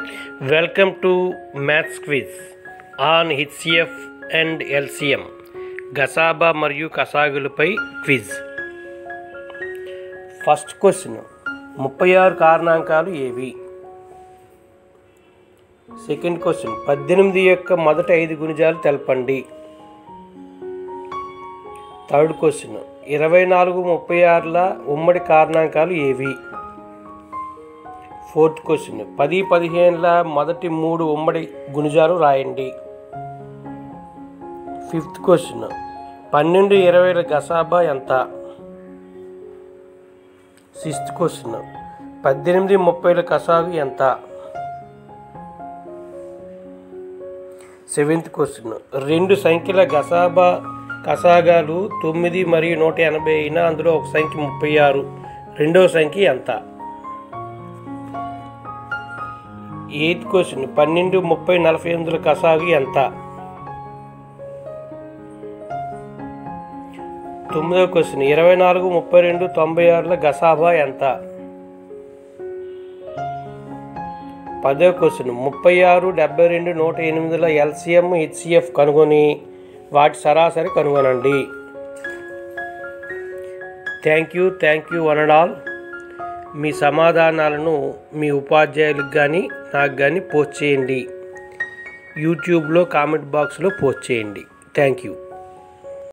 welcome to maths quiz on HCF and LCM గసాబా మరియు కసాగులపై క్విజ్ ఫస్ట్ క్వశ్చన్ ముప్పై ఆరు కారణాంకాలు ఏవి సెకండ్ క్వశ్చన్ పద్దెనిమిది యొక్క మొదటి ఐదు గుణిజాలు తెలపండి థర్డ్ క్వశ్చన్ ఇరవై నాలుగు ముప్పై ఆరుల ఉమ్మడి కారణాంకాలు ఏవి ఫోర్త్ క్వశ్చన్ పది పదిహేనుల మొదటి మూడు ఉమ్మడి గుణిజాలు రాయండి ఫిఫ్త్ క్వశ్చన్ పన్నెండు ఇరవైల గసాబా ఎంత సిక్స్త్ క్వశ్చన్ పద్దెనిమిది ముప్పైల కసాగు ఎంత సెవెంత్ క్వశ్చన్ రెండు సంఖ్యల గసాబా కసాగాలు తొమ్మిది మరియు నూట ఎనభై అయినా అందులో ఒక సంఖ్య ముప్పై ఆరు రెండవ సంఖ్య ఎంత ఎయిత్ క్వశ్చన్ పన్నెండు ముప్పై నలభై ఎనిమిదిల కసాగు ఎంత తొమ్మిదవ క్వశ్చన్ ఇరవై నాలుగు ముప్పై రెండు తొంభై ఆరుల గసాబా ఎంత పదవ క్వశ్చన్ ముప్పై ఆరు డెబ్బై రెండు నూట ఎనిమిదిల ఎల్సిఎం హెచ్సిఎఫ్ కనుగొని వాటి సరాసరి కనుగొనండి thank you thank you one and all మీ సమాధానాలను మీ ఉపాధ్యాయులకు కానీ నాకు కానీ పోస్ట్ చేయండి యూట్యూబ్లో కామెంట్ బాక్స్లో పోస్ట్ చేయండి థ్యాంక్ యూ